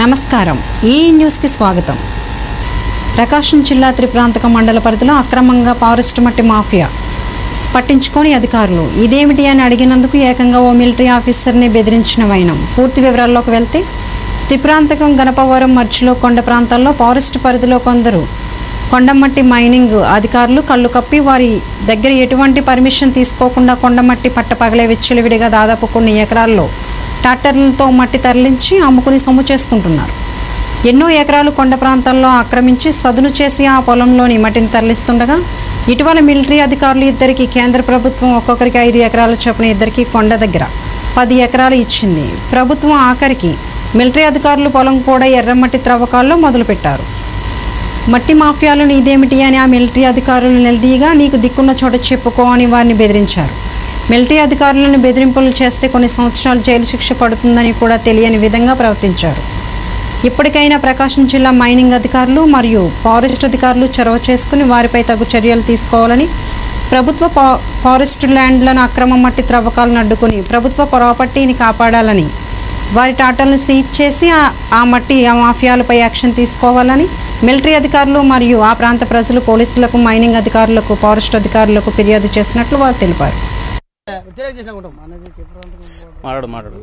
నమస్కారం ఈ న్యూస్కి స్వాగతం ప్రకాశం జిల్లా త్రిప్రాంతక మండల పరిధిలో అక్రమంగా ఫారెస్ట్ మట్టి మాఫియా పట్టించుకొని అధికారులు ఇదేమిటి అని అడిగినందుకు ఏకంగా ఓ మిలిటరీ ఆఫీసర్ని బెదిరించిన వైనం పూర్తి వివరాల్లోకి వెళ్తే త్రిప్రాంతకం గణపవరం మర్చిలో కొండ ప్రాంతాల్లో ఫారెస్ట్ పరిధిలో కొందరు కొండమట్టి మైనింగ్ అధికారులు కళ్ళు కప్పి వారి దగ్గర ఎటువంటి పర్మిషన్ తీసుకోకుండా కొండమట్టి పట్టపగలే విచ్చలవిడిగా దాదాపు కొన్ని ఎకరాల్లో ట్రాక్టర్లతో మట్టి తరలించి అమ్ముకుని సొమ్ము చేసుకుంటున్నారు ఎన్నో ఎకరాలు కొండ ప్రాంతాల్లో ఆక్రమించి సదును చేసి ఆ పొలంలోని మట్టిని తరలిస్తుండగా ఇటీవల మిలిటరీ అధికారులు ఇద్దరికి కేంద్ర ప్రభుత్వం ఒక్కొక్కరికి ఐదు ఎకరాల చొప్పున ఇద్దరికి కొండ దగ్గర పది ఎకరాలు ఇచ్చింది ప్రభుత్వం ఆఖరికి మిలిటరీ అధికారులు పొలం కూడా ఎర్రమట్టి త్రవ్వకాల్లో మొదలుపెట్టారు మట్టి మాఫియాలను ఇదేమిటి అని ఆ మిలిటరీ అధికారులు నిలదీయగా నీకు దిక్కున్న చోట చెప్పుకో అని వారిని బెదిరించారు మిలిటరీ అధికారులను బెదిరింపులు చేస్తే కొన్ని సంవత్సరాలు జైలు శిక్ష పడుతుందని కూడా తెలియని విధంగా ప్రవర్తించారు ఇప్పటికైనా ప్రకాశం జిల్లా మైనింగ్ అధికారులు మరియు ఫారెస్ట్ అధికారులు చొరవ చేసుకుని వారిపై తగు చర్యలు తీసుకోవాలని ప్రభుత్వ ఫా- ఫారెస్ట్ ల్యాండ్లను అక్రమ మట్టి త్రవ్వకాలను అడ్డుకుని ప్రభుత్వ ప్రాపర్టీని కాపాడాలని వారి టాటాలను సీజ్ చేసి ఆ- ఆ మట్టి ఆ మాఫియాలపై యాక్షన్ తీసుకోవాలని మిలిటరీ అధికారులు మరియు ఆ ప్రాంత ప్రజలు పోలీసులకు మైనింగ్ అధికారులకు ఫారెస్ట్ అధికారులకు ఫిర్యాదు చేసినట్లు వారు తెలిపారు తెలియక చేసిన కుటుంబం మనది మాట్లాడు మాట్లాడు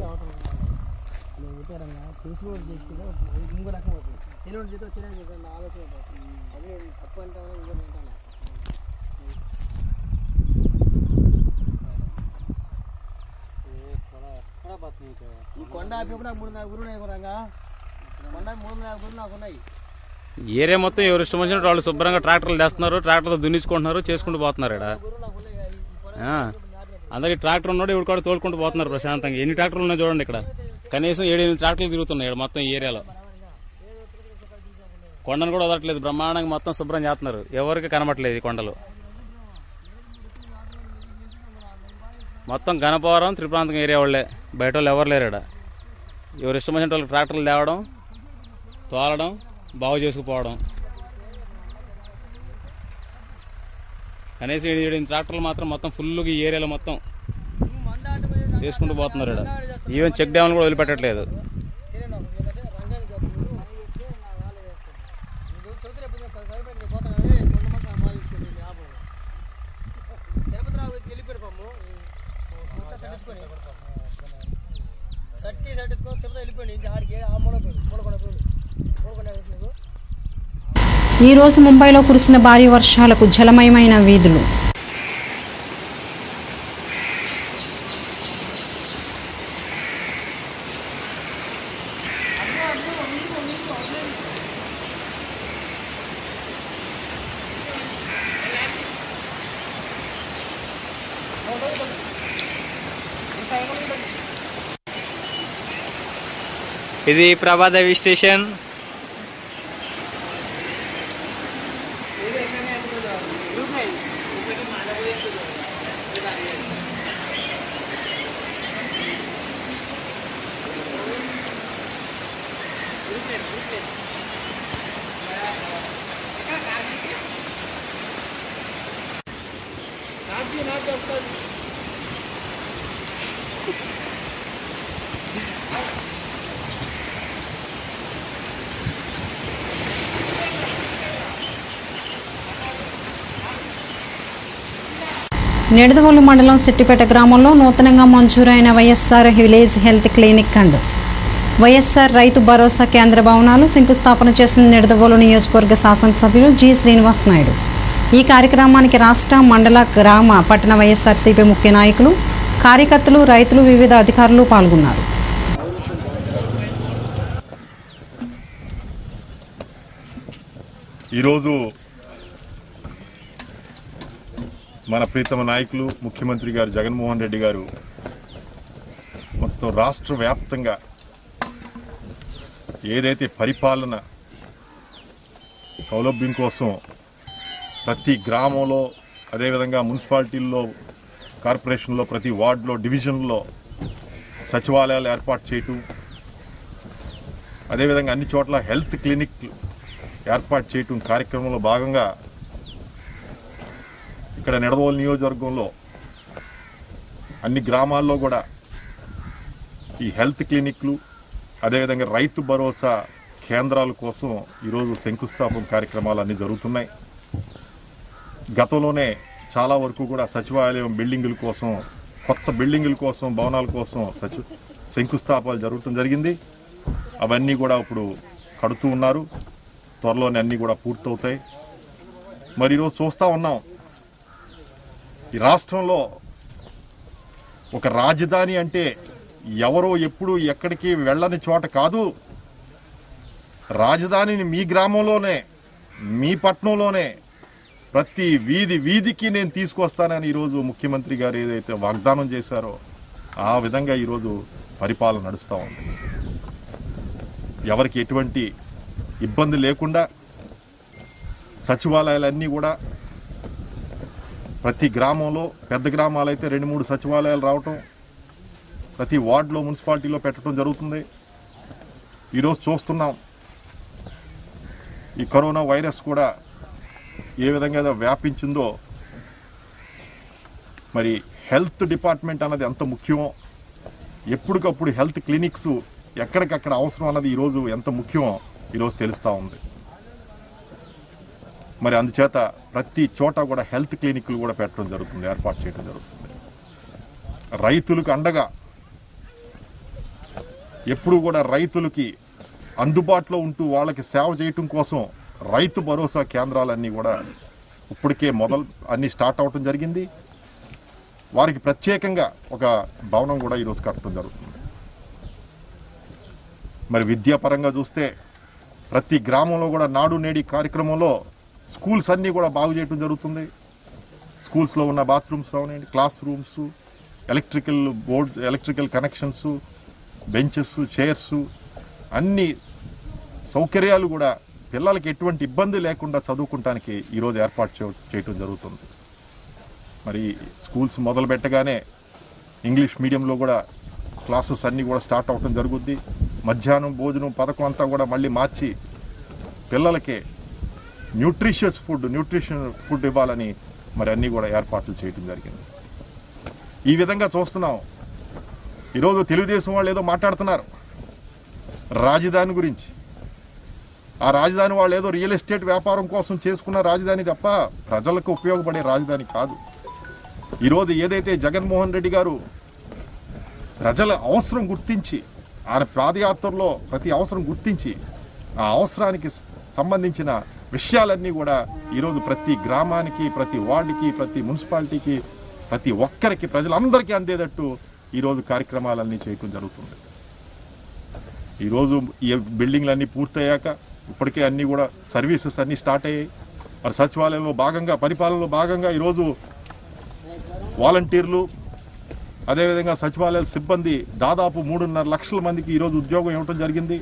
తెలిసి కూడా చేసుకుంటే ఇంకో రకం అవుతుంది తెలియని చేతిలో తెలియని చేతిలో నా ఆలోచన ఉంటుంది. అదే తప్పు అంటే ఇంకో ఉంటాను ఈ కొండ ఆపినప్పుడు నాకు మూడు నాలుగు గురువు రంగా కొండ మూడు నాలుగు గురువు నాకు ఉన్నాయి ఏరియా మొత్తం ఎవరు ఇష్టం వచ్చినట్టు వాళ్ళు శుభ్రంగా ట్రాక్టర్లు తెస్తున్నారు ట్రాక్టర్తో దున్నించుకుంటున్నారు చేసుకుంటూ పోతున్నారు ఇక్కడ గురువు నాకు ఉన్నాయి ఈ పొలం ఆ. అందరికి ట్రాక్టర్ ఉన్నాడు ఇప్పుడు కూడా తోలుకుంటూ పోతున్నారు ప్రశాంతంగా ఎన్ని ట్రాక్టర్లు ఉన్నాయి చూడండి ఇక్కడ కనీసం ఏడు ఎనిమిది ట్రాక్టర్లు తిరుగుతున్నాయి ఇక్కడ మొత్తం ఈ ఏరియాలో కొండను కూడా వదలట్లేదు బ్రహ్మాండంగా మొత్తం శుభ్రం చేస్తున్నారు ఎవరికి కనబట్లేదు ఈ కొండలు మొత్తం గణపవరం త్రిప్రాంతకం ఏరియా వాళ్ళే బయట వాళ్ళు ఎవరు లేరు ఇక్కడ ఎవరు ఇష్టం వచ్చిన వాళ్ళకి ట్రాక్టర్లు తేవడం తోలడం బాగు చేసుకుపోవడం కనీసం ఏడు ఎనిమిది ట్రాక్టర్లు మాత్రం మొత్తం ఫుల్గా ఈ ఏరియాలో మొత్తం చేసుకుంటూ పోతున్నారు ఇక్కడ ఈవెన్ చెక్ డ్యామ్లు కూడా వదిలిపెట్టట్లేదు సట్టి సట్టుకో తిరుపతి వెళ్ళిపోయింది ఇంకా ఆడికి ఆ మూల పోయింది మూలకొండ పోయింది మూలకొండ వేసి నీకు ఈ రోజు ముంబైలో కురిసిన భారీ వర్షాలకు జలమయమైన వీధులు ఇది ప్రభాదేవి స్టేషన్ నిడదవోలు మండలం సిట్టిపేట గ్రామంలో నూతనంగా మంజూరైన YSR village health clinic and YSR Rythu Bharosa కేంద్ర భవనాలు శంకుస్థాపన చేసిన నిడదవోలు నియోజకవర్గ శాసనసభ్యులు జి శ్రీనివాస్ నాయుడు ఈ కార్యక్రమానికి రాష్ట్ర మండల గ్రామ పట్టణ వైఎస్ఆర్సీపీ ముఖ్య నాయకులు కార్యకర్తలు రైతులు వివిధ అధికారులు పాల్గొన్నారు ఈరోజు మన ప్రీతమ నాయకులు ముఖ్యమంత్రి గారు జగన్మోహన్ రెడ్డి గారు మొత్తం రాష్ట్ర వ్యాప్తంగా ఏదైతే పరిపాలన సౌలభ్యం కోసం ప్రతి గ్రామంలో అదేవిధంగా మున్సిపాలిటీల్లో కార్పొరేషన్లో ప్రతి వార్డులో డివిజన్లో సచివాలయాలు ఏర్పాటు చేయటం అదేవిధంగా అన్ని చోట్ల హెల్త్ క్లినిక్ ఏర్పాటు చేయటం కార్యక్రమంలో భాగంగా ఇక్కడ నిడదవోలు నియోజకవర్గంలో అన్ని గ్రామాల్లో కూడా ఈ హెల్త్ క్లినిక్లు అదేవిధంగా రైతు భరోసా కేంద్రాల కోసం ఈరోజు శంకుస్థాపన కార్యక్రమాలు అన్నీ జరుగుతున్నాయి గతంలోనే చాలా వరకు కూడా సచివాలయం బిల్డింగుల కోసం కొత్త బిల్డింగుల కోసం భవనాల కోసం సచి శంకుస్థాపనలు జరగటం జరిగింది అవన్నీ కూడా ఇప్పుడు కడుతూ ఉన్నారు త్వరలోనే అన్నీ కూడా పూర్తవుతాయి మరి ఈరోజు చూస్తూ ఉన్నాం ఈ రాష్ట్రంలో ఒక రాజధాని అంటే ఎవరో ఎప్పుడు ఎక్కడికి వెళ్ళని చోట కాదు రాజధానిని మీ గ్రామంలోనే మీ పట్టణంలోనే ప్రతి వీధి వీధికి నేను తీసుకొస్తానని ఈరోజు ముఖ్యమంత్రి గారు ఏదైతే వాగ్దానం చేశారో ఆ విధంగా ఈరోజు పరిపాలన నడుస్తూ ఉంది ఎవరికి ఎటువంటి ఇబ్బంది లేకుండా సచివాలయాలన్నీ కూడా ప్రతి గ్రామంలో పెద్ద గ్రామాలు అయితే రెండు మూడు సచివాలయాలు రావటం ప్రతి వార్డులో మున్సిపాలిటీలో పెట్టడం జరుగుతుంది ఈరోజు చూస్తున్నాం ఈ కరోనా వైరస్ కూడా ఏ విధంగా అయితే వ్యాపించిందో మరి హెల్త్ డిపార్ట్మెంట్ అన్నది ఎంత ముఖ్యమో ఎప్పటికప్పుడు హెల్త్ క్లినిక్స్ ఎక్కడికక్కడ అవసరం అన్నది ఈరోజు ఎంత ముఖ్యమో ఈరోజు తెలుస్తూ ఉంది మరి అందుచేత ప్రతి చోట కూడా హెల్త్ క్లినిక్లు కూడా పెట్టడం జరుగుతుంది ఏర్పాటు చేయడం జరుగుతుంది రైతులకు అండగా ఎప్పుడు కూడా రైతులకి అందుబాటులో ఉంటూ వాళ్ళకి సేవ చేయటం కోసం రైతు భరోసా కేంద్రాలన్నీ కూడా ఇప్పటికే మొదలు అన్ని స్టార్ట్ అవటం జరిగింది వారికి ప్రత్యేకంగా ఒక భవనం కూడా ఈరోజు కట్టడం జరుగుతుంది మరి విద్యాపరంగా చూస్తే ప్రతి గ్రామంలో కూడా నాడు నేడి కార్యక్రమంలో స్కూల్స్ అన్నీ కూడా బాగు చేయడం జరుగుతుంది స్కూల్స్లో ఉన్న బాత్రూమ్స్ అవనండి classrooms electrical board electrical connections benches chairs అన్ని సౌకర్యాలు కూడా పిల్లలకి ఎటువంటి ఇబ్బంది లేకుండా చదువుకుంటానికి ఈరోజు ఏర్పాటు చే- చేయటం జరుగుతుంది మరి స్కూల్స్ మొదలు పెట్టగానే ఇంగ్లీష్ మీడియంలో కూడా క్లాసెస్ అన్నీ కూడా స్టార్ట్ అవటం జరుగుద్ది మధ్యాహ్నం భోజనం పథకం అంతా కూడా మళ్ళీ మార్చి పిల్లలకి న్యూట్రిషియస్ ఫుడ్ న్యూట్రిషన్ ఫుడ్ ఇవ్వాలని మరి అన్నీ కూడా ఏర్పాట్లు చేయడం జరిగింది ఈ విధంగా చూస్తున్నాం ఈరోజు తెలుగుదేశం వాళ్ళు ఏదో మాట్లాడుతున్నారు రాజధాని గురించి ఆ రాజధాని వాళ్ళు ఏదో రియల్ ఎస్టేట్ వ్యాపారం కోసం చేసుకున్న రాజధాని తప్ప ప్రజలకు ఉపయోగపడే రాజధాని కాదు ఈరోజు ఏదైతే జగన్మోహన్ రెడ్డి గారు ప్రజల అవసరం గుర్తించి ఆయన పాదయాత్రలో ప్రతి అవసరం గుర్తించి ఆ అవసరానికి స- సంబంధించిన విషయాలన్నీ కూడా ఈరోజు ప్రతి గ్రామానికి ప్రతి వార్డుకి ప్రతి మున్సిపాలిటీకి ప్రతి ఒక్కరికి ప్రజలందరికీ అందేటట్టు ఈరోజు కార్యక్రమాలన్నీ చేయటం జరుగుతుంది ఈరోజు ఈ బిల్డింగ్లన్నీ పూర్తయ్యాక ఇప్పటికే అన్నీ కూడా సర్వీసెస్ అన్నీ స్టార్ట్ అయ్యాయి మరి సచివాలయంలో భాగంగా పరిపాలనలో భాగంగా ఈరోజు వాలంటీర్లు అదేవిధంగా సచివాలయాల సిబ్బంది దాదాపు మూడున్నర లక్షల మందికి ఈరోజు ఉద్యోగం ఇవ్వటం జరిగింది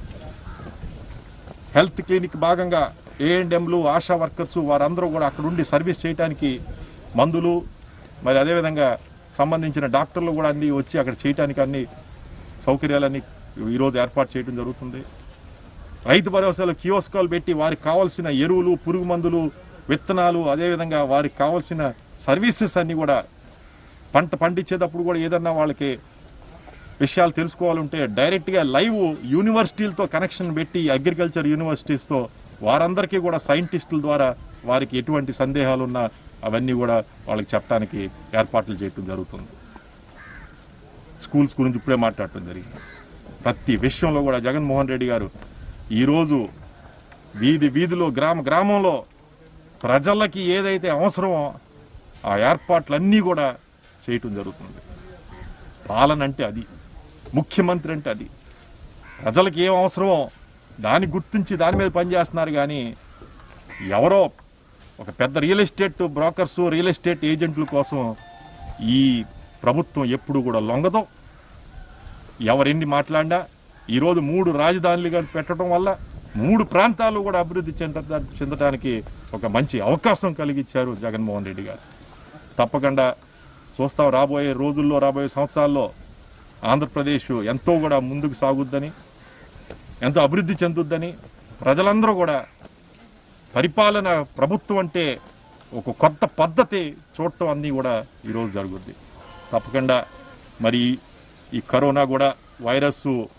హెల్త్ క్లినిక్ భాగంగా ఏఎండ్ఎంలు ఆశా వర్కర్స్ వారందరూ కూడా అక్కడ ఉండి సర్వీస్ చేయడానికి మందులు మరి అదేవిధంగా సంబంధించిన డాక్టర్లు కూడా అన్ని వచ్చి అక్కడ చేయడానికి అన్ని సౌకర్యాలన్నీ ఈరోజు ఏర్పాటు చేయడం జరుగుతుంది రైతు భరోసాలో కియోస్కాలు పెట్టి వారికి కావాల్సిన ఎరువులు పురుగు మందులు విత్తనాలు అదేవిధంగా వారికి కావాల్సిన సర్వీసెస్ అన్నీ కూడా పంట పండించేటప్పుడు కూడా ఏదన్నా వాళ్ళకి విషయాలు తెలుసుకోవాలంటే డైరెక్ట్గా లైవ్ యూనివర్సిటీలతో కనెక్షన్ పెట్టి అగ్రికల్చర్ యూనివర్సిటీస్తో వారందరికీ కూడా సైంటిస్టుల ద్వారా వారికి ఎటువంటి సందేహాలు ఉన్నా అవన్నీ కూడా వాళ్ళకి చెప్పడానికి ఏర్పాట్లు చేయటం జరుగుతుంది స్కూల్స్ గురించి ఇప్పుడే మాట్లాడటం జరిగింది ప్రతి విషయంలో కూడా జగన్మోహన్ రెడ్డి గారు ఈరోజు వీధి వీధిలో గ్రామ గ్రామంలో ప్రజలకి ఏదైతే అవసరమో ఆ ఏర్పాట్లన్నీ కూడా చేయటం జరుగుతుంది పాలన అంటే అది ముఖ్యమంత్రి అంటే అది ప్రజలకు ఏం అవసరమో దాన్ని గుర్తించి దాని మీద పనిచేస్తున్నారు కానీ ఎవరో ఒక పెద్ద real estate brokers real estate ఏజెంట్ల కోసం ఈ ప్రభుత్వం ఎప్పుడు కూడా లొంగదు ఎవరెన్ని మాట్లాడినా ఈరోజు మూడు రాజధానులుగా పెట్టడం వల్ల మూడు ప్రాంతాలు కూడా అభివృద్ధి చెంద చెందడానికి ఒక మంచి అవకాశం కలిగించారు జగన్మోహన్ రెడ్డి గారు తప్పకుండా చూస్తాం రాబోయే రోజుల్లో రాబోయే సంవత్సరాల్లో ఆంధ్రప్రదేశ్ ఎంతో కూడా ముందుకు సాగుద్దని ఎంతో అభివృద్ధి చెందుద్దని ప్రజలందరూ కూడా పరిపాలన ప్రభుత్వం అంటే ఒక కొత్త పద్ధతి చూడటం అన్నీ కూడా ఈరోజు జరుగుద్ది తప్పకుండా మరి ఈ కరోనా కూడా వైరస్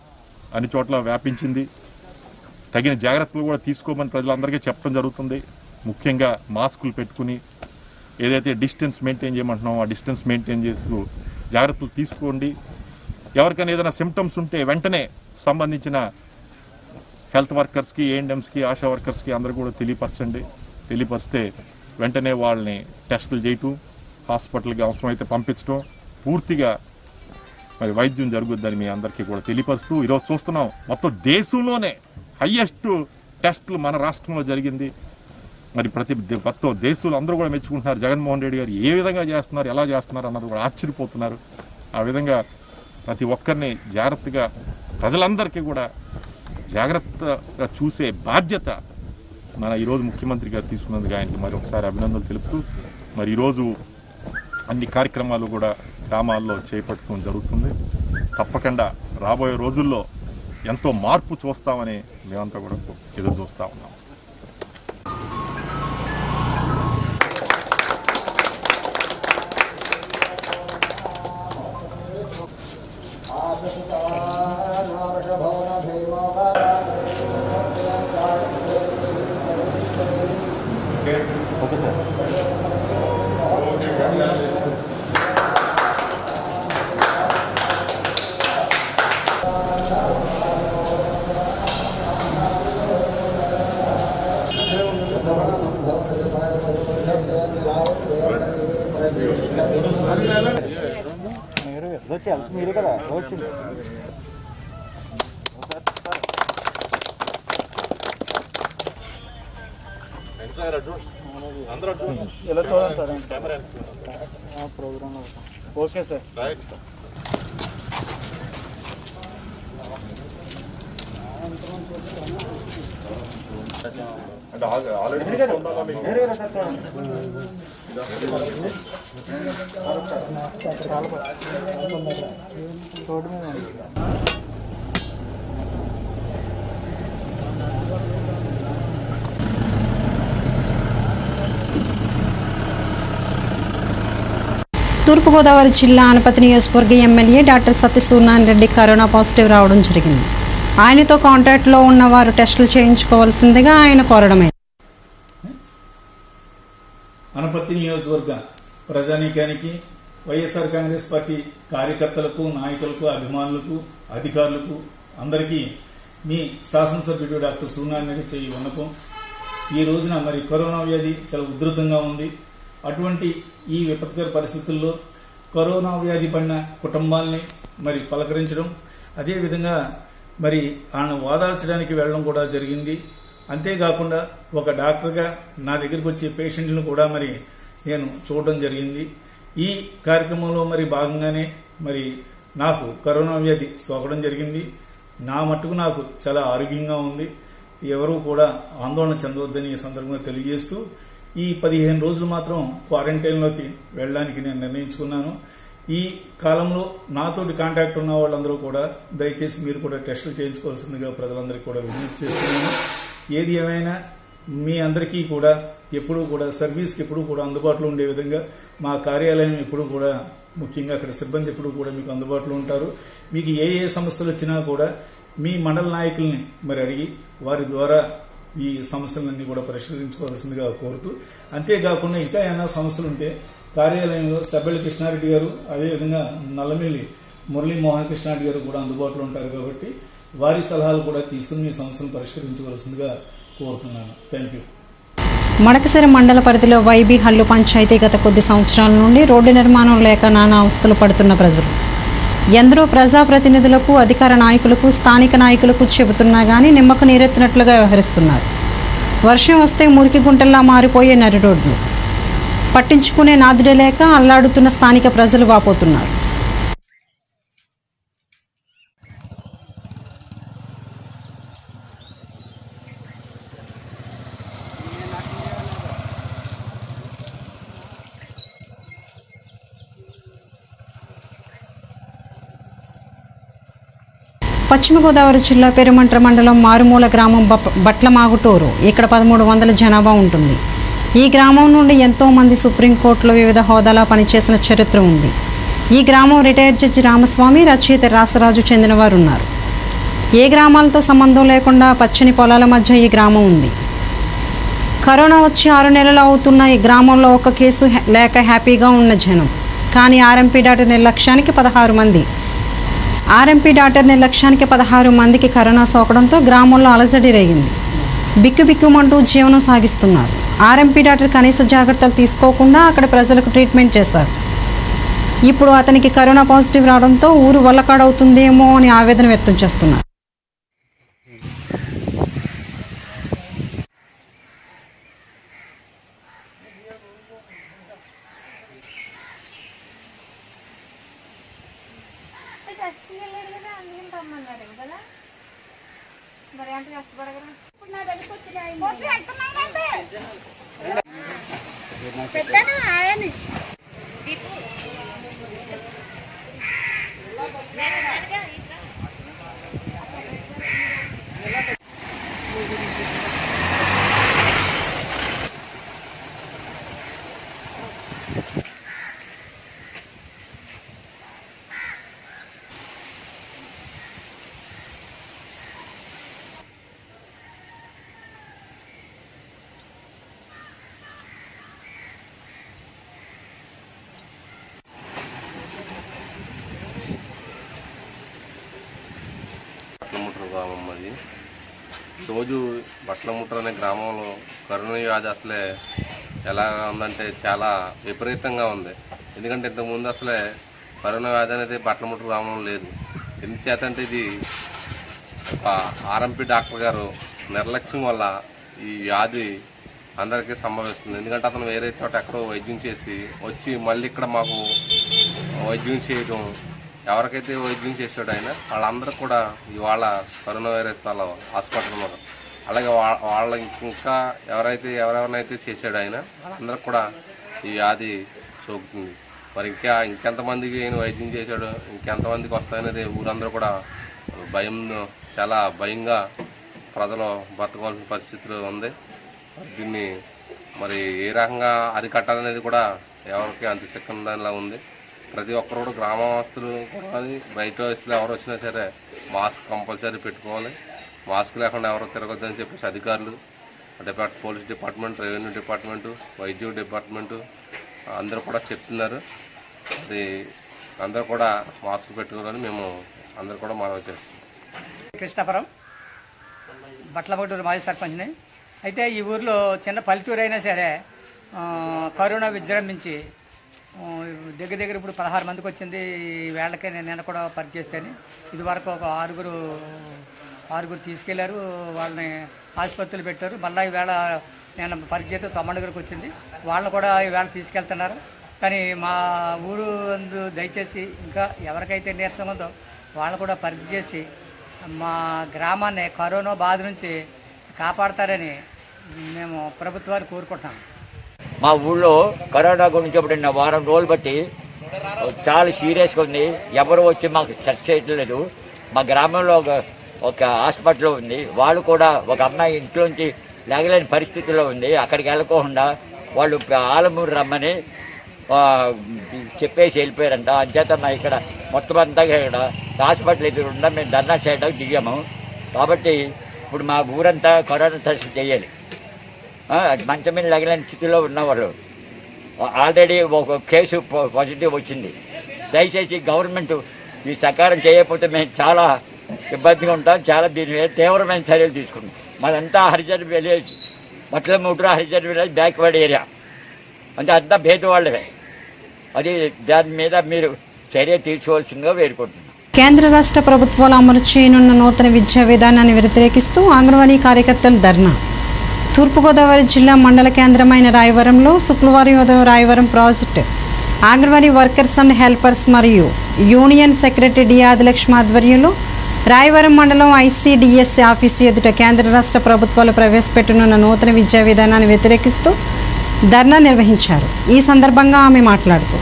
అన్ని చోట్ల వ్యాపించింది తగిన జాగ్రత్తలు కూడా తీసుకోమని ప్రజలందరికీ చెప్పడం జరుగుతుంది ముఖ్యంగా మాస్కులు పెట్టుకుని ఏదైతే డిస్టెన్స్ మెయింటైన్ చేయమంటున్నామో ఆ డిస్టెన్స్ మెయింటైన్ చేస్తూ జాగ్రత్తలు తీసుకోండి ఎవరికైనా ఏదైనా సిమ్టమ్స్ ఉంటే వెంటనే సంబంధించిన హెల్త్ వర్కర్స్కి ఏఎన్ఎమ్స్కి ఆశా వర్కర్స్కి అందరూ కూడా తెలియపరచండి తెలియపరిస్తే వెంటనే వాళ్ళని టెస్టులు చేయటం హాస్పిటల్కి అవసరమైతే పంపించడం పూర్తిగా మరి వైద్యం జరుగుద్దని మీ అందరికీ కూడా తెలియపరుస్తూ ఈరోజు చూస్తున్నాం మొత్తం దేశంలోనే హయ్యెస్ట్ టెస్టులు మన రాష్ట్రంలో జరిగింది మరి ప్రతి దే- మొత్తం దేశంలో అందరూ కూడా మెచ్చుకుంటున్నారు జగన్మోహన్ రెడ్డి గారు ఏ విధంగా చేస్తున్నారు ఎలా చేస్తున్నారు అన్నది కూడా ఆశ్చర్యపోతున్నారు ఆ విధంగా ప్రతి ఒక్కరిని జాగ్రత్తగా ప్రజలందరికీ కూడా జాగ్రత్తగా చూసే బాధ్యత మన ఈరోజు ముఖ్యమంత్రి గారు తీసుకున్నందుకు ఆయనకి మరి ఒకసారి అభినందనలు తెలుపుతూ మరి ఈరోజు అన్ని కార్యక్రమాలు కూడా గ్రామాల్లో చేపట్టడం జరుగుతుంది తప్పకుండా రాబోయే రోజుల్లో ఎంతో మార్పు చూస్తామని మేమంతా కూడా ఎదురు చూస్తూ ఉన్నాం ఓకే సార్ తూర్పుగోదావరి జిల్లా అనపతి నియోజకవర్గ MLA doctor Satyasuryanarayana Reddy corona positive రావడం జరిగింది ఆయనతో కాంటాక్ట్లో ఉన్న వారు టెస్టులు చేయించుకోవాల్సిందిగా ఆయన కోరడమైంది అనపత్తి నియోజకవర్గ ప్రజానీకానికి వైఎస్ఆర్ కాంగ్రెస్ పార్టీ కార్యకర్తలకు నాయకులకు అభిమానులకు అధికారులకు అందరికీ మీ శాసనసభ్యుడు డాక్టర్ సూర్యనారాయణ చేయి విన్నపం ఈ రోజున మరి కరోనా వ్యాధి చాలా ఉధృతంగా ఉంది అటువంటి ఈ విపత్కర పరిస్థితుల్లో కరోనా వ్యాధి పడిన కుటుంబాల్ని మరి పలకరించడం అదేవిధంగా మరి ఆయన ఓదార్చడానికి వెళ్ళడం కూడా జరిగింది అంతేకాకుండా ఒక డాక్టర్గా నా దగ్గరికి వచ్చే పేషెంట్లను కూడా మరి నేను చూడడం జరిగింది ఈ కార్యక్రమంలో మరి భాగంగానే మరి నాకు కరోనా వ్యాధి సోకడం జరిగింది నా మట్టుకు నాకు చాలా ఆరోగ్యంగా ఉంది ఎవరూ కూడా ఆందోళన చెందవద్దని ఈ సందర్భంగా తెలియజేస్తూ ఈ పదిహేను రోజులు మాత్రం క్వారంటైన్లోకి వెళ్ళడానికి నేను నిర్ణయించుకున్నాను ఈ కాలంలో నాతోటి కాంటాక్ట్ ఉన్న వాళ్ళందరూ కూడా దయచేసి మీరు కూడా టెస్టులు చేయించుకోవాల్సిందిగా ప్రజలందరికీ కూడా విజ్ఞప్తి చేస్తున్నాను ఏది ఏమైనా మీ అందరికీ కూడా ఎప్పుడూ కూడా సర్వీస్కి ఎప్పుడూ కూడా అందుబాటులో ఉండే విధంగా మా కార్యాలయం ఎప్పుడూ కూడా ముఖ్యంగా అక్కడ సిబ్బంది ఎప్పుడూ కూడా మీకు అందుబాటులో ఉంటారు మీకు ఏ ఏ సమస్యలు వచ్చినా కూడా మీ మండల నాయకుల్ని మరి అడిగి వారి ద్వారా ఈ సమస్యలన్నీ కూడా పరిష్కరించుకోవాల్సిందిగా కోరుతూ అంతేకాకుండా ఇంకా ఏమైనా సమస్యలు ఉంటే కార్యాలయంలో సభ్యుల కృష్ణారెడ్డి గారు అదేవిధంగా నల్లమిల్లి మురళీ మోహన్ కృష్ణారెడ్డి గారు కూడా అందుబాటులో ఉంటారు కాబట్టి వారి సలహాలు కూడా తీసుకుని మీ సమస్యలను పరిష్కరించవలసిందిగా కోరుతున్నాను థ్యాంక్ యూ మడకసిర మండల పరిధిలో వైబీ హల్లు పంచాయతీ గత కొద్ది సంవత్సరాల నుండి రోడ్డు నిర్మాణం లేక నానా అవస్థలు పడుతున్న ప్రజలు ఎందరో ప్రజాప్రతినిధులకు అధికార నాయకులకు స్థానిక నాయకులకు చెబుతున్నా కానీ నిమ్మకు నీరెత్తినట్లుగా వ్యవహరిస్తున్నారు వర్షం వస్తే మురికి గుంటల్లా మారిపోయే నరి రోడ్లు పట్టించుకునే నాదుడే లేక అల్లాడుతున్న స్థానిక ప్రజలు వాపోతున్నారు పశ్చిమ గోదావరి జిల్లా పెరుమంట్ర మండలం మారుమూల గ్రామం బప్- బట్లమాగుటూరు ఇక్కడ పదమూడు వందల జనాభా ఉంటుంది ఈ గ్రామం నుండి ఎంతో మంది సుప్రీంకోర్టులో వివిధ హోదాలా పనిచేసిన చరిత్ర ఉంది ఈ గ్రామం రిటైర్డ్ జడ్జి రామస్వామి రచయిత రాసరాజు చెందినవారు ఉన్నారు ఏ గ్రామాలతో సంబంధం లేకుండా పచ్చని పొలాల మధ్య ఈ గ్రామం ఉంది కరోనా వచ్చి ఆరు నెలలు అవుతున్న ఈ గ్రామంలో ఒక కేసు హె- లేక హ్యాపీగా ఉన్న జనం కానీ ఆర్ఎంపీ డాక్టర్ నిర్లక్ష్యానికి పదహారు మంది ఆర్ఎంపీ డాక్టర్ నిర్లక్ష్యానికి పదహారు మందికి కరోనా సోకడంతో గ్రామంలో అలజడి రేగింది బిక్కు బిక్కుమంటూ జీవనం సాగిస్తున్నారు ఆర్ఎంపీ డాక్టర్ కనీస జాగ్రత్తలు తీసుకోకుండా అక్కడ ప్రజలకు ట్రీట్మెంట్ చేశారు ఇప్పుడు అతనికి కరోనా పాజిటివ్ రావడంతో ఊరు వల్లకాడవుతుందేమో అని ఆవేదన వ్యక్తం చేస్తున్నారు వెళ్ళారు కదా అందుకని రమ్మన్నారు కదా మరి అంటే కష్టపడగరా ఇప్పుడు నా దగ్గరికి వచ్చి పెట్టాను ఆయన్ని బట్లముట్ర గ్రామం అది రోజు బట్లముట్ర అనే గ్రామంలో కరోనా వ్యాధి అసలే ఎలా ఉందంటే చాలా విపరీతంగా ఉంది ఎందుకంటే ఇంతకుముందు అసలే కరోనా వ్యాధి అనేది బట్లముట్ర గ్రామంలో లేదు ఎందుచేతంటే ఇది ఒక ఆర్ఎంపీ డాక్టర్ గారు నిర్లక్ష్యం వల్ల ఈ వ్యాధి అందరికీ సంభవిస్తుంది ఎందుకంటే అతను వేరే చోట ఎక్కడో వైద్యం చేసి వచ్చి మళ్ళీ ఇక్కడ మాకు వైద్యం చేయడం ఎవరికైతే వైద్యం చేశాడో ఆయన వాళ్ళందరూ కూడా ఇవాళ కరోనా వైరస్ వల్ల హాస్పిటల్ ఉన్నారు అలాగే వా- వాళ్ళ ఇంకా ఎవరైతే ఎవరెవరినైతే చేశాడో ఆయన వాళ్ళందరూ కూడా ఈ వ్యాధి సోకుతుంది మరి ఇంకా ఇంకెంతమందికి ఆయన వైద్యం చేశాడు ఇంకెంతమందికి వస్తాయనేది ఊరందరూ కూడా భయం చాలా భయంగా ప్రజలు బతకవలసిన పరిస్థితులు ఉంది మరి దీన్ని మరి ఏ రకంగా అరికట్టాలనేది కూడా ఎవరికి అంత సిక్కందానిలా ఉంది ప్రతి ఒక్కరు కూడా గ్రామవాస్తులు కూడా బయట వస్తువులు ఎవరు వచ్చినా సరే మాస్క్ కంపల్సరీ పెట్టుకోవాలి మాస్క్ లేకుండా ఎవరు తిరగొద్దని చెప్పేసి అధికారులు department police department revenue department వైద్య డిపార్ట్మెంటు అందరూ కూడా చెప్తున్నారు అది అందరూ కూడా మాస్క్ పెట్టుకోవాలని మేము అందరూ కూడా మనవి చేస్తున్నాం కృష్ణాపురం బట్లపట్టూరు మాజీ సర్పంచ్ని అయితే ఈ ఊర్లో చిన్న పల్లెటూరు అయినా సరే ఆ, కరోనా విజృంభించి ఆ, దగ్గర దగ్గర ఇప్పుడు పదహారు మందికి వచ్చింది ఈ వేళకే నేను నిన్న కూడా పరిచేస్తేని ఇది వరకు ఒక ఆరుగురు ఆరుగురు తీసుకెళ్లారు వాళ్ళని ఆసుపత్రులు పెట్టారు మళ్ళీ ఈవేళ నేను పరిచయం తమ్మండుగురికి వచ్చింది వాళ్ళని కూడా ఈవేళ తీసుకెళ్తున్నారు కానీ మా ఊరు అందు దయచేసి ఇంకా ఎవరికైతే నీరసం ఉందో వాళ్ళని కూడా పరీక్ష చేసి మా గ్రామాన్ని కరోనా బాధ నుంచి కాపాడతారని మేము ప్రభుత్వాన్ని కోరుకుంటున్నాం మా ఊళ్ళో కరోనా గురించి ఇప్పుడు నిన్న వారం రోజులు బట్టి చాలా సీరియస్గా ఉంది ఎవరు వచ్చి మాకు చర్చ చేయట్లేదు మా గ్రామంలో ఒక ఒక హాస్పిటల్ ఉంది వాళ్ళు కూడా ఒక అమ్మాయి ఇంట్లోంచి లేగలేని పరిస్థితిలో ఉంది అక్కడికి వెళ్ళకోకుండా వాళ్ళు ఆలమూరు రమ్మని ఆ, చెప్పేసి వెళ్ళిపోయారంట అంచేత మా ఇక్కడ మొత్తం అంతా ఇక్కడ హాస్పిటల్ ఎదురుండా మేము ధర్నా చేయడానికి దిగాము కాబట్టి ఇప్పుడు మా ఊరంతా కరోనా టెస్ట్ చేయాలి ఆ, మంచం మీద లగలేని స్థితిలో ఉన్నవాళ్ళు ఆల్రెడీ ఒక కేసు పా- పాజిటివ్ వచ్చింది దయచేసి గవర్నమెంట్ ఈ సకారం చేయకపోతే మేము చాలా ఇబ్బందిగా ఉంటాం చాలా దీని మీద తీవ్రమైన చర్యలు తీసుకుంటాం మాదంతా హరిజన్ విలేజ్ మట్ల ముడ్రా హరిజన్ విలేజ్ బ్యాక్వర్డ్ ఏరియా అంటే అంతా భేదవాళ్ళవే అది దాని మీద మీరు చర్య తీసుకోవాల్సిందిగా వేడుకుంటున్నాం కేంద్ర రాష్ట్ర ప్రభుత్వాలు అమలు చేయనున్న నూతన విద్యా విధానాన్ని వ్యతిరేకిస్తూ అంగన్వాడీ కార్యకర్తలు ధర్నా తూర్పుగోదావరి జిల్లా మండల కేంద్రమైన రాయవరంలో శుక్రవారం ఉదయం Rayavaram project Anganwadi workers and helpers మరియు యూనియన్ సెక్రటరీ డి ఆదిలక్ష్మి ఆధ్వర్యంలో రాయవరం మండలం ఐసీడీఎస్ ఆఫీసు ఎదుట కేంద్ర రాష్ట్ర ప్రభుత్వాలు ప్రవేశపెట్టనున్న నూతన విద్యా విధానాన్ని వ్యతిరేకిస్తూ ధర్నా నిర్వహించారు ఈ సందర్భంగా ఆమె మాట్లాడుతూ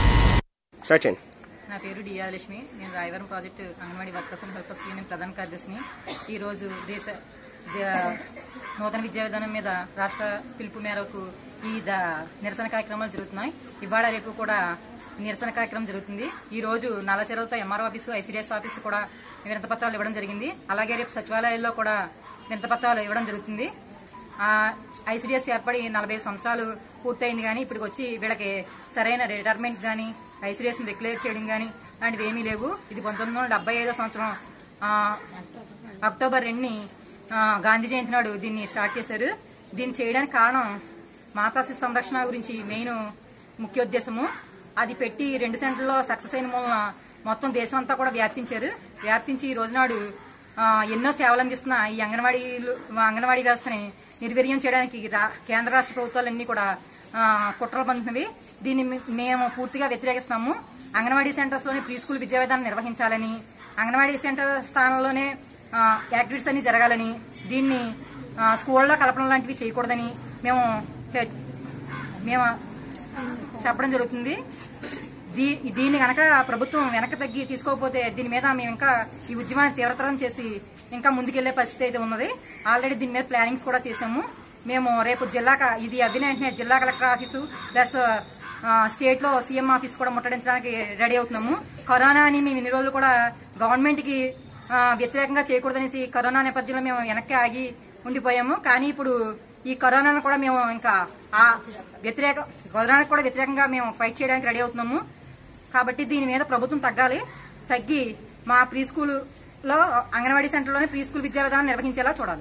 నా పేరు డియా లక్ష్మి నేను Rayavaram project Anganwadi workers and helpers union ప్రధాన కార్యదర్శిని ఈరోజు దేశ దే- నూతన విద్యా విధానం మీద రాష్ట్ర పిలుపు మేరకు ఈ ద- నిరసన కార్యక్రమాలు జరుగుతున్నాయి ఇవాళ రేపు కూడా నిరసన కార్యక్రమం జరుగుతుంది ఈ రోజు నల్లచెరువుతో ఎంఆర్ఓ ఆఫీసు ఐసీడీఎస్ ఆఫీసు కూడా వినతి పత్రాలు ఇవ్వడం జరిగింది అలాగే రేపు సచివాలయాల్లో కూడా వినతి పత్రాలు ఇవ్వడం జరుగుతుంది ఐసీడీఎస్ ఏర్పడి నలభై సంవత్సరాలు పూర్తయింది కానీ ఇప్పటికి వచ్చి వీళ్ళకి సరైన రిటైర్మెంట్ కానీ ఐసీడీఎస్ డిక్లేర్ చేయడం కానీ లాంటివి ఏమీ లేవు ఇది పంతొమ్మిది వందల డెబ్బై ఐదో సంవత్సరం ఆ, అక్టోబర్ రెండుని ఆ, గాంధీ జయంతి నాడు దీన్ని స్టార్ట్ చేశారు దీన్ని చేయడానికి కారణం మాతా శిశు సంరక్షణ గురించి మెయిన్ ముఖ్యోద్దేశము అది పెట్టి రెండు సెంటర్లో సక్సెస్ అయిన మూలన మొత్తం దేశం అంతా కూడా వ్యాప్తించారు వ్యాప్తించి ఈ రోజునాడు ఆ, ఎన్నో సేవలు అందిస్తున్న ఈ అంగన్వాడీలు అంగన్వాడీ వ్యవస్థని నిర్వీర్యం చేయడానికి రా- కేంద్ర రాష్ట్ర ప్రభుత్వాలన్నీ కూడా ఆ, కుట్రలు పొందుతున్నవి దీన్ని మే- మేము పూర్తిగా వ్యతిరేకిస్తాము అంగన్వాడీ సెంటర్స్లోని ప్రీ స్కూల్ విద్యా విధానం నిర్వహించాలని అంగన్వాడీ సెంటర్ స్థానంలోనే ఆ, యాక్టివిటీస్ అన్ని జరగాలని దీన్ని ఆ, స్కూళ్ళలో కలపడం లాంటివి చేయకూడదని మేము హె- మేము చెప్పడం జరుగుతుంది దీ దీన్ని కనుక ప్రభుత్వం వెనక్కి తగ్గి తీసుకోకపోతే దీని మీద మేము ఇంకా ఈ ఉద్యమాన్ని తీవ్రతరం చేసి ఇంకా ముందుకెళ్లే పరిస్థితి అయితే ఉన్నది ఆల్రెడీ దీని మీద ప్లానింగ్స్ కూడా చేశాము మేము రేపు జిల్లా క- ఇది అవ్విన వెంటనే జిల్లా కలెక్టర్ ఆఫీసు ప్లస్ ఆ, స్టేట్లో సీఎం ఆఫీస్ కూడా ముట్టడించడానికి రెడీ అవుతున్నాము కరోనా అని మేము ఇన్ని రోజులు కూడా గవర్నమెంట్కి ఆ, వ్యతిరేకంగా చేయకూడదనేసి కరోనా నేపథ్యంలో మేము వెనక్కి ఆగి ఉండిపోయాము కానీ ఇప్పుడు ఈ కరోనాను కూడా మేము ఇంకా ఆ వ్యతిరేక కరోనాకు కూడా వ్యతిరేకంగా మేము ఫైట్ చేయడానికి రెడీ అవుతున్నాము కాబట్టి దీని మీద ప్రభుత్వం తగ్గాలి తగ్గి మా ప్రీ స్కూల్లో అంగన్వాడీ సెంటర్లోనే ప్రీ స్కూల్ విద్యా విధానం నిర్వహించేలా చూడాలి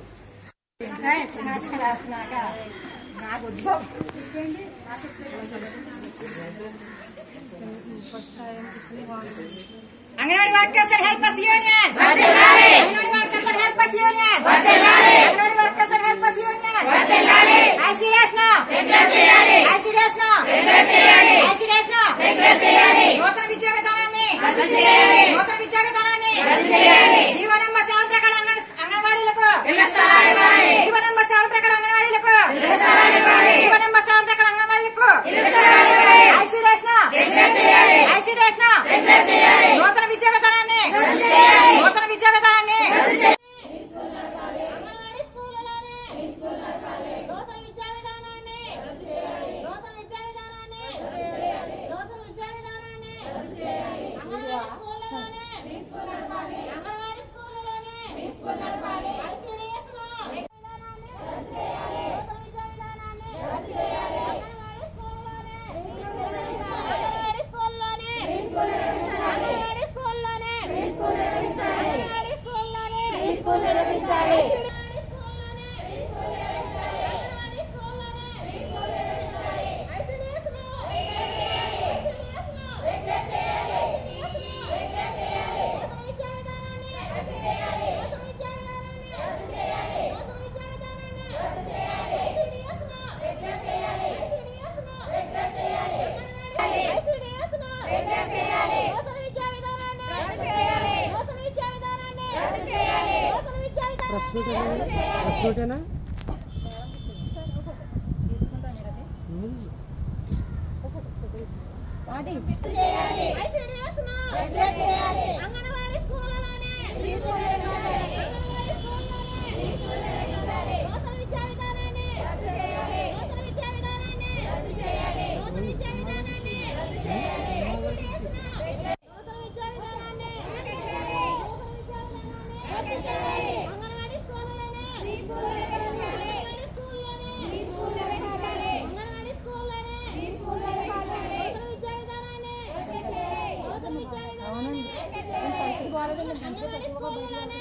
Anganwadi workers and helpers union Anganwadi workers and helpers union Anganwadi workers and helpers union ICDS no ICDS no ICDS no నూతన విద్యా విధానాన్ని నూతన విద్యా విధానాన్ని జీవో నెంబర్ సెవెన్ ప్రకారం అంగన్- అంగన్వాడీలకు జీవో నెంబర్ సెవెన్ ప్రకారం అంగన్వాడీలకు జీవో నెంబర్ సెవెన్ ప్రకారం అంగన్వాడీలకు ఐసీడీఎస్ నో ఐసీడీఎస్ నో నూతన విద్యా విధానాన్ని నూతన విద్యా విధానాన్ని అంగన్వాడీ స్కూళ్ళలోనే నూతన విద్యా విధానాన్ని నూతన విద్యా విధానాన్ని నూతన విద్యా విధానాన్ని అంగన్వాడీ స్కూళ్ళలోనే అంగన్వాడీ స్కూళ్ళలోనే ఐసీడీఎస్ లో నూతన విద్యా విధానాన్ని అంగన్వాడీ స్కూళ్ళలోనే అంగన్వాడీ స్కూళ్ళలోనే అంగన్వాడీ స్కూళ్ళలోనే అంగన్వాడీ స్కూళ్ళలోనే అంగన్వాడీ స్కూళ్ళలోనే అంగన్వాడీ స్కూళ్ళలోనే నూతన విద్యా విధానాన్ని నూతన విద్యా విధానాన్ని నూతన విద్యా విధానాన్ని ఐసీడీఎస్ నూతన విద్యా విధానాన్ని అంగన్వాడీ స్కూళ్ళలోనే అంగన్వాడీ స్కూళ్ళలోనే అంగన్వాడీ స్కూళ్ళలోనే నూతన విద్యా విధానాన్ని నూతన విద్యా విధానాన్ని అంగన్వాడీ స్కూళ్ళలోనే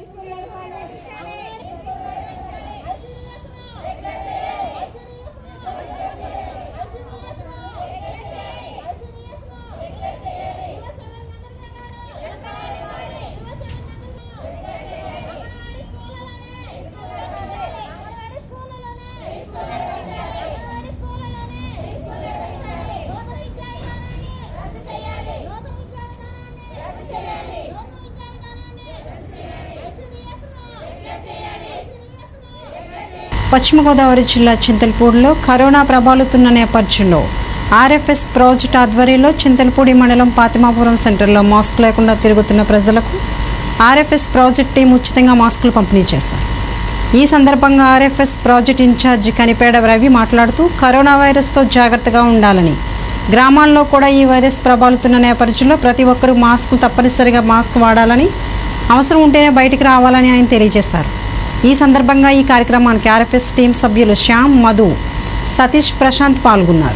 పశ్చిమ గోదావరి జిల్లా చింతలపూడిలో కరోనా ప్రబలుతున్న నేపథ్యంలో ఆర్ఎఫ్ఎస్ ప్రాజెక్ట్ ఆధ్వర్యంలో చింతలపూడి మండలం పాతిమాపురం సెంటర్లో మాస్క్ లేకుండా తిరుగుతున్న ప్రజలకు ఆర్ఎఫ్ఎస్ ప్రాజెక్ట్ టీం ఉచితంగా మాస్కులు పంపిణీ చేశారు ఈ సందర్భంగా RFS project in charge Kanipeda Ravi మాట్లాడుతూ కరోనా వైరస్తో జాగ్రత్తగా ఉండాలని గ్రామాల్లో కూడా ఈ వైరస్ ప్రబలుతున్న నేపథ్యంలో ప్రతి ఒక్కరూ మాస్క్ తప్పనిసరిగా మాస్క్ వాడాలని అవసరం ఉంటేనే బయటికి రావాలని ఆయన తెలియజేశారు ఈ సందర్భంగా ఈ కార్యక్రమానికి ఆర్ఎఫ్ఎస్ టీం సభ్యులు శ్యామ్ మధు సతీష్ ప్రశాంత్ పాల్గొన్నారు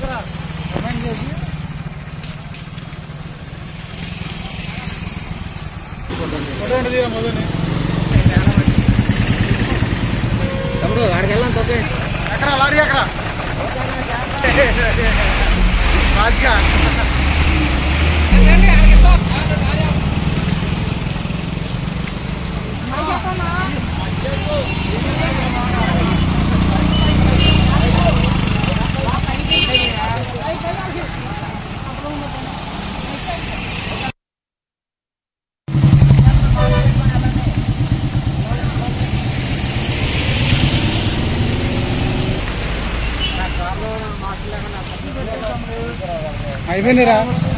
అయిపోయినారా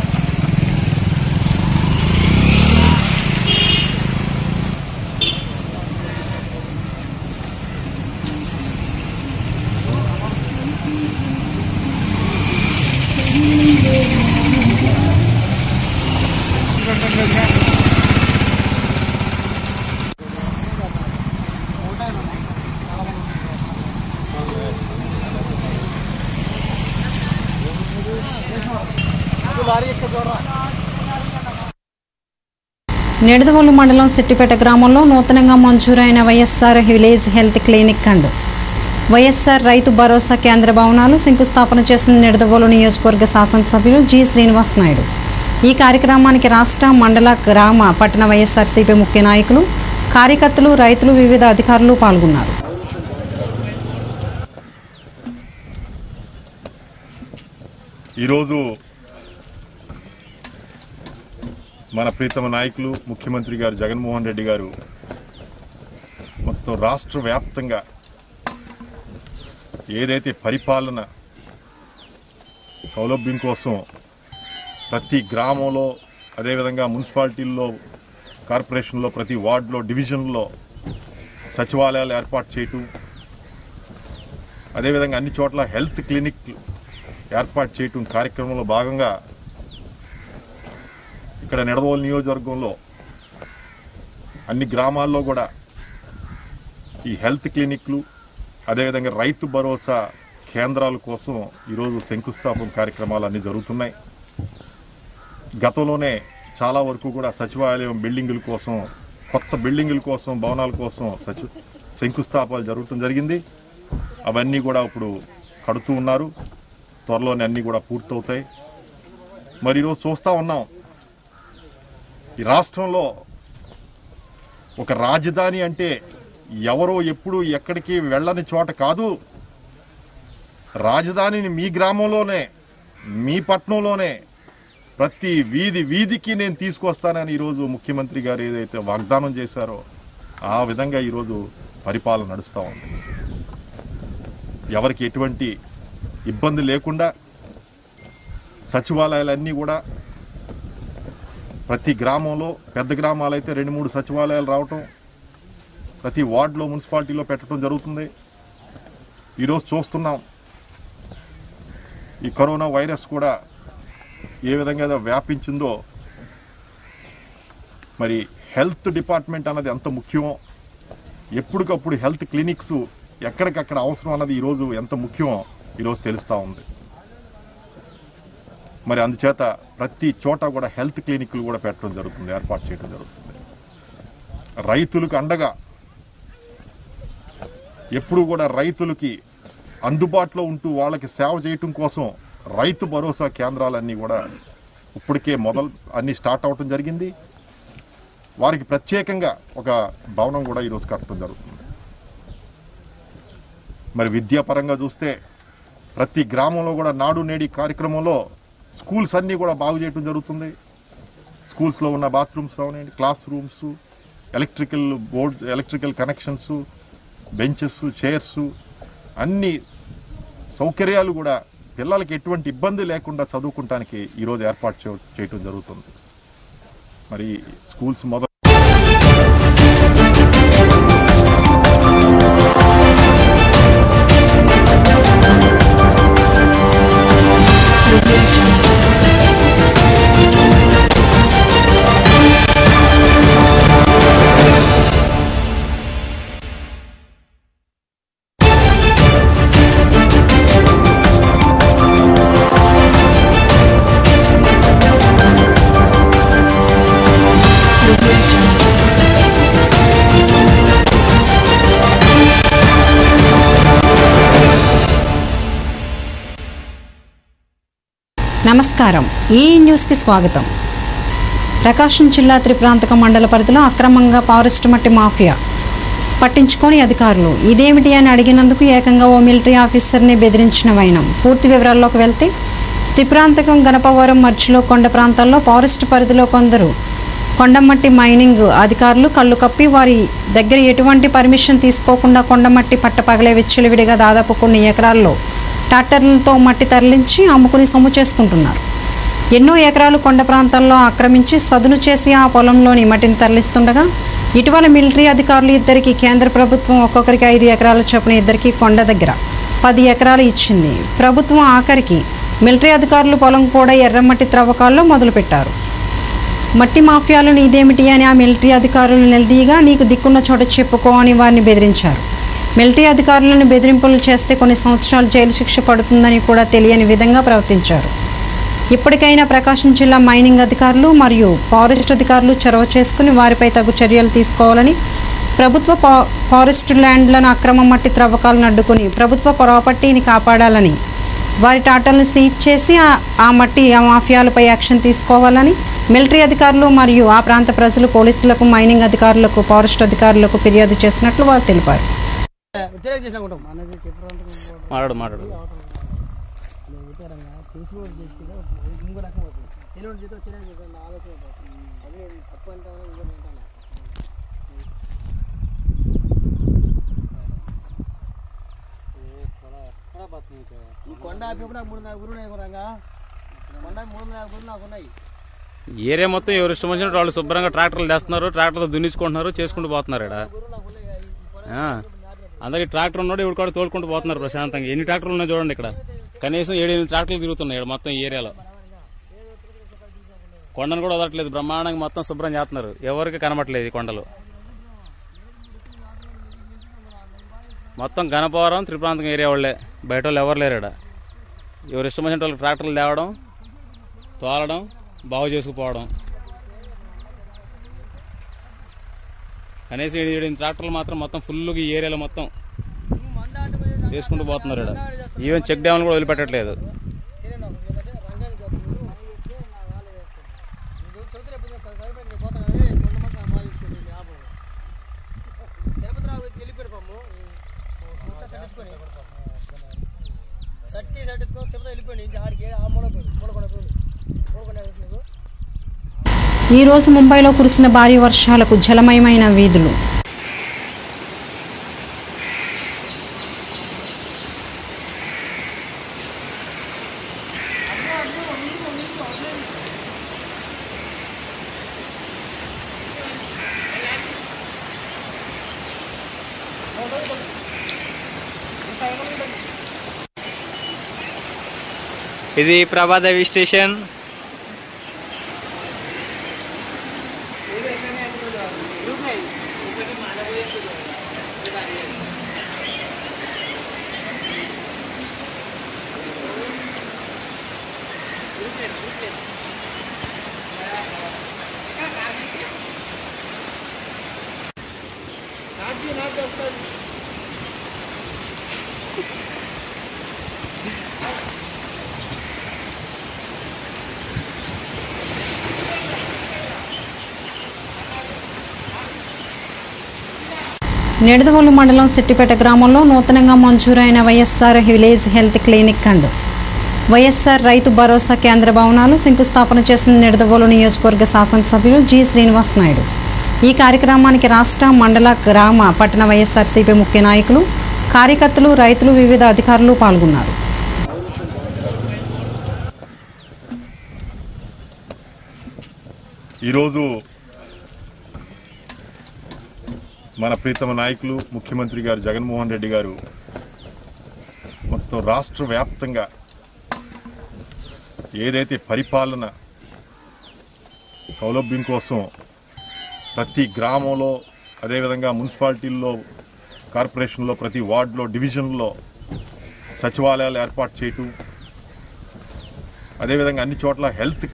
నిడదవోలు మండలం సిట్టిపేట గ్రామంలో నూతనంగా మంజూరైన YSR village health clinic and YSR Rythu Bharosa కేంద్ర భవనాలు శంకుస్థాపన చేసిన నిడదవోలు నియోజకవర్గ శాసనసభ్యులు జి శ్రీనివాస్ నాయుడు ఈ కార్యక్రమానికి రాష్ట్ర మండల గ్రామ పట్టణ వైఎస్ఆర్సీపీ ముఖ్య నాయకులు కార్యకర్తలు రైతులు వివిధ అధికారులు పాల్గొన్నారు ఈరోజు మన ప్రీతమ నాయకులు ముఖ్యమంత్రి గారు జగన్మోహన్ రెడ్డి గారు మొత్తం రాష్ట్ర వ్యాప్తంగా ఏదైతే పరిపాలన సౌలభ్యం కోసం ప్రతి గ్రామంలో అదేవిధంగా మున్సిపాలిటీల్లో కార్పొరేషన్లో ప్రతి వార్డులో డివిజన్లో సచివాలయాలు ఏర్పాటు చేయటం అదేవిధంగా అన్ని చోట్ల హెల్త్ క్లినిక్ ఏర్పాటు చేయటం కార్యక్రమంలో భాగంగా ఇక్కడ నిడదవోలు నియోజకవర్గంలో అన్ని గ్రామాల్లో కూడా ఈ హెల్త్ క్లినిక్లు అదేవిధంగా రైతు భరోసా కేంద్రాల కోసం ఈరోజు శంకుస్థాపన కార్యక్రమాలు అన్నీ జరుగుతున్నాయి గతంలోనే చాలా వరకు కూడా సచివాలయం బిల్డింగుల కోసం కొత్త బిల్డింగుల కోసం భవనాల కోసం సచి శంకుస్థాపనలు జరగటం జరిగింది అవన్నీ కూడా ఇప్పుడు కడుతూ ఉన్నారు త్వరలోనే అన్నీ కూడా పూర్తవుతాయి మరి ఈరోజు చూస్తూ ఉన్నాం ఈ రాష్ట్రంలో ఒక రాజధాని అంటే ఎవరో ఎప్పుడు ఎక్కడికి వెళ్ళని చోట కాదు రాజధానిని మీ గ్రామంలోనే మీ పట్టణంలోనే ప్రతి వీధి వీధికి నేను తీసుకొస్తానని ఈరోజు ముఖ్యమంత్రి గారు ఏదైతే వాగ్దానం చేశారో ఆ విధంగా ఈరోజు పరిపాలన నడుస్తూ ఉంది ఎవరికి ఎటువంటి ఇబ్బంది లేకుండా సచివాలయాలన్నీ కూడా ప్రతి గ్రామంలో పెద్ద గ్రామాలు అయితే రెండు మూడు సచివాలయాలు రావటం ప్రతి వార్డులో మున్సిపాలిటీలో పెట్టడం జరుగుతుంది ఈరోజు చూస్తున్నాం ఈ కరోనా వైరస్ కూడా ఏ విధంగా అయితే వ్యాపించిందో మరి హెల్త్ డిపార్ట్మెంట్ అన్నది ఎంత ముఖ్యమో ఎప్పటికప్పుడు హెల్త్ క్లినిక్స్ ఎక్కడికక్కడ అవసరం అన్నది ఈరోజు ఎంత ముఖ్యమో ఈరోజు తెలుస్తూ ఉంది మరి అందుచేత ప్రతి చోట కూడా హెల్త్ క్లినిక్లు కూడా పెట్టడం జరుగుతుంది ఏర్పాటు చేయడం జరుగుతుంది రైతులకు అండగా ఎప్పుడు కూడా రైతులకి అందుబాటులో ఉంటూ వాళ్ళకి సేవ చేయటం కోసం రైతు భరోసా కేంద్రాలన్నీ కూడా ఇప్పటికే మొదలు అన్నీ స్టార్ట్ అవటం జరిగింది వారికి ప్రత్యేకంగా ఒక భవనం కూడా ఈరోజు కట్టడం జరుగుతుంది మరి విద్యాపరంగా చూస్తే ప్రతి గ్రామంలో కూడా నాడు నేడి కార్యక్రమంలో స్కూల్స్ అన్నీ కూడా బాగు చేయడం జరుగుతుంది స్కూల్స్లో ఉన్న బాత్రూమ్స్ అవనండి classrooms electrical board electrical connections benches chairs అన్ని సౌకర్యాలు కూడా పిల్లలకి ఎటువంటి ఇబ్బంది లేకుండా చదువుకుంటానికి ఈరోజు ఏర్పాటు చే- చేయటం జరుగుతుంది మరి స్కూల్స్ మొదలు Thank you. నమస్కారం ఈ న్యూస్కి స్వాగతం ప్రకాశం జిల్లా త్రిప్రాంతక మండల పరిధిలో అక్రమంగా ఫారెస్ట్ మట్టి మాఫియా పట్టించుకొని అధికారులు ఇదేమిటి అని అడిగినందుకు ఏకంగా ఓ మిలిటరీ ఆఫీసర్ని బెదిరించిన వైనం పూర్తి వివరాల్లోకి వెళ్తే త్రిప్రాంతకం గణపవరం మధ్యలో కొండ ప్రాంతాల్లో ఫారెస్ట్ పరిధిలో కొందరు కొండమట్టి మైనింగ్ అధికారులు కళ్ళు కప్పి వారి దగ్గర ఎటువంటి పర్మిషన్ తీసుకోకుండా కొండమట్టి పట్టపగలే విచ్చలవిడిగా దాదాపు కొన్ని ఎకరాల్లో ట్రాక్టర్లతో మట్టి తరలించి అమ్ముకుని సొమ్ము చేసుకుంటున్నారు ఎన్నో ఎకరాలు కొండ ప్రాంతాల్లో ఆక్రమించి సదును చేసి ఆ పొలంలోని మట్టిని తరలిస్తుండగా ఇటీవల మిలిటరీ అధికారులు ఇద్దరికి కేంద్ర ప్రభుత్వం ఒక్కొక్కరికి ఐదు ఎకరాల చొప్పున ఇద్దరికి కొండ దగ్గర పది ఎకరాలు ఇచ్చింది ప్రభుత్వం ఆఖరికి మిలిటరీ అధికారులు పొలం కూడా ఎర్రమట్టి త్రవ్వకాల్లో మొదలుపెట్టారు మట్టి మాఫియాలను ఇదేమిటి అని ఆ మిలిటరీ అధికారులు నిలదీయగా నీకు దిక్కున్న చోట చెప్పుకో అని వారిని బెదిరించారు మిలిటరీ అధికారులను బెదిరింపులు చేస్తే కొన్ని సంవత్సరాలు జైలు శిక్ష పడుతుందని కూడా తెలియని విధంగా ప్రవర్తించారు ఇప్పటికైనా ప్రకాశం జిల్లా మైనింగ్ అధికారులు మరియు ఫారెస్ట్ అధికారులు చొరవ చేసుకుని వారిపై తగు చర్యలు తీసుకోవాలని ప్రభుత్వ ఫా- ఫారెస్ట్ ల్యాండ్లను అక్రమ మట్టి త్రవ్వకాలను అడ్డుకుని ప్రభుత్వ ప్రాపర్టీని కాపాడాలని వారి టాటాలను సీజ్ చేసి ఆ- ఆ మట్టి ఆ మాఫియాలపై యాక్షన్ తీసుకోవాలని మిలిటరీ అధికారులు మరియు ఆ ప్రాంత ప్రజలు పోలీసులకు మైనింగ్ అధికారులకు ఫారెస్ట్ అధికారులకు ఫిర్యాదు చేసినట్లు వారు తెలిపారు మాట్లాడు మాట్లాడు ఈ కొండ ఆపేప్పుడు నాకు మూడు నాలుగు గురువు ఉన్నాయి కొనంగా కొండ మూడు నాలుగు గురువు నాకు ఉన్నాయి ఏరియా మొత్తం ఎవరు ఇష్టం వచ్చినట్టు వాళ్ళు శుభ్రంగా ట్రాక్టర్లు తెస్తున్నారు ట్రాక్టర్తో దున్నించుకుంటున్నారు చేసుకుంటూ పోతున్నారు ఇక్కడ అందరికి ట్రాక్టర్ ఉన్నాడు ఇప్పుడు కూడా తోలుకుంటూ పోతున్నారు ప్రశాంతంగా ఎన్ని ట్రాక్టర్లు ఉన్నాయి చూడండి ఇక్కడ కనీసం ఏడు ఎనిమిది ట్రాక్టర్లు తిరుగుతున్నాయి ఇక్కడ మొత్తం ఈ ఏరియాలో కొండను కూడా వదలట్లేదు బ్రహ్మాండంగా మొత్తం శుభ్రం చేస్తున్నారు ఎవరికి కనబట్లేదు ఈ కొండలు మొత్తం గణపవరం త్రిప్రాంతకం ఏరియా వాళ్ళే బయట వాళ్ళు ఎవరు లేరు ఇక్కడ ఎవరు ఇష్టం వచ్చిన వాళ్ళకి ట్రాక్టర్లు తేవడం తోలడం బాగు చేసుకుపోవడం కనీసం ఏడు ఏడు ట్రాక్టర్లు మాత్రం మొత్తం ఫుల్గా ఈ ఏరియాలో మొత్తం చేసుకుంటూ పోతున్నారు ఇక్కడ ఈవెన్ చెక్ డ్యామ్లు కూడా వదిలిపెట్టట్లేదు సట్టి సట్టుకొని తిరుపతి వెళ్ళిపోయింది ఇంకా ఆడికి ఆ మూల పోయింది మూలకొండ పోయింది మూలకొండ వేసి నీకు ఈ రోజు ముంబైలో కురిసిన భారీ వర్షాలకు జలమయమైన వీధులు ఇది ప్రభాదేవి స్టేషన్ నిడదవోలు మండలం సిట్టిపేట గ్రామంలో నూతనంగా మంజూరైన YSR village health clinic and YSR Rythu Bharosa కేంద్ర భవనాలు శంకుస్థాపన చేసిన నిడదవోలు నియోజకవర్గ శాసనసభ్యులు జి శ్రీనివాస్ నాయుడు ఈ కార్యక్రమానికి రాష్ట్ర మండల గ్రామ పట్టణ వైఎస్ఆర్సీపీ ముఖ్య నాయకులు కార్యకర్తలు రైతులు వివిధ అధికారులు పాల్గొన్నారు ఈరోజు మన ప్రీతమ నాయకులు ముఖ్యమంత్రి గారు జగన్మోహన్ రెడ్డి గారు మొత్తం రాష్ట్ర వ్యాప్తంగా ఏదైతే పరిపాలన సౌలభ్యం కోసం ప్రతి గ్రామంలో అదేవిధంగా మున్సిపాలిటీల్లో కార్పొరేషన్లో ప్రతి వార్డులో డివిజన్లో సచివాలయాలు ఏర్పాటు చేయటం అదేవిధంగా అన్ని చోట్ల హెల్త్